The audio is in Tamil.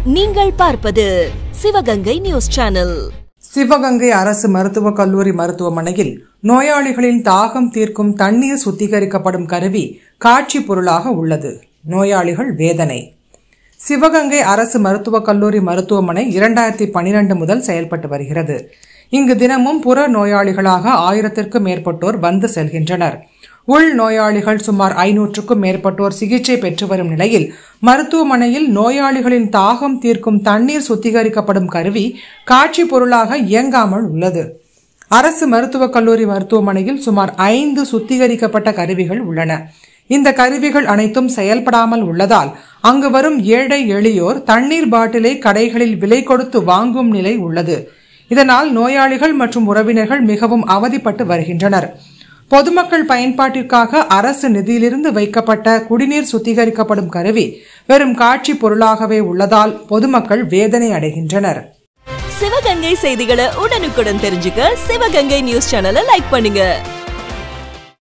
நீங்கள் பார்ப்பது சிவகங்கை நியூஸ் சேனல் சிவகங்கை அரசு மருத்துவக் கல்லூரி மருத்துவமனையில் நோயாளிகளின் தாகம் தீர்க்கும் தண்ணீர் சுத்திகரிக்கப்படும் கருவி காட்சி பொருளாக உள்ளது நோயாளிகள் வேதனை சிவகங்கை அரசு மருத்துவக் கல்லூரி மருத்துவமனை இரண்டாயிரத்தி பனிரெண்டு முதல் செயல்பட்டு வருகிறது இங்கு தினமும் புற நோயாளிகளாக ஆயிரத்திற்கும் மேற்பட்டோர் வந்து செல்கின்றனர் உள் நோயாளிகள் சுமார் ஐநூற்றுக்கும் மேற்பட்டோர் சிகிச்சை பெற்று வரும் நிலையில் மருத்துவமனையில் நோயாளிகளின் தாகம் தீர்க்கும் தண்ணீர் சுத்திகரிக்கப்படும் கருவி காட்சி பொருளாக இயங்காமல் உள்ளது அரசு மருத்துவக் கல்லூரி மருத்துவமனையில் சுமார் ஐந்து சுத்திகரிக்கப்பட்ட கருவிகள் உள்ளன இந்த கருவிகள் அனைத்தும் செயல்படாமல் உள்ளதால் அங்கு வரும் ஏழை எளியோர் தண்ணீர் பாட்டிலை கடைகளில் விலை கொடுத்து வாங்கும் நிலை உள்ளது இதனால் நோயாளிகள் மற்றும் உறவினர்கள் மிகவும் அவதிப்பட்டு வருகின்றனர் பொதுமக்கள் பயன்பாட்டிற்காக அரசு நிதியிலிருந்து வைக்கப்பட்ட குடிநீர் சுத்திகரிக்கப்படும் கருவி வெறும் காட்சி பொருளாகவே உள்ளதால் பொதுமக்கள் வேதனை அடைகின்றனர் சிவகங்கை செய்திகளை உடனுக்குடன் தெரிஞ்சுக்க சிவகங்கை நியூஸ் சேனலை லைக் பண்ணுங்க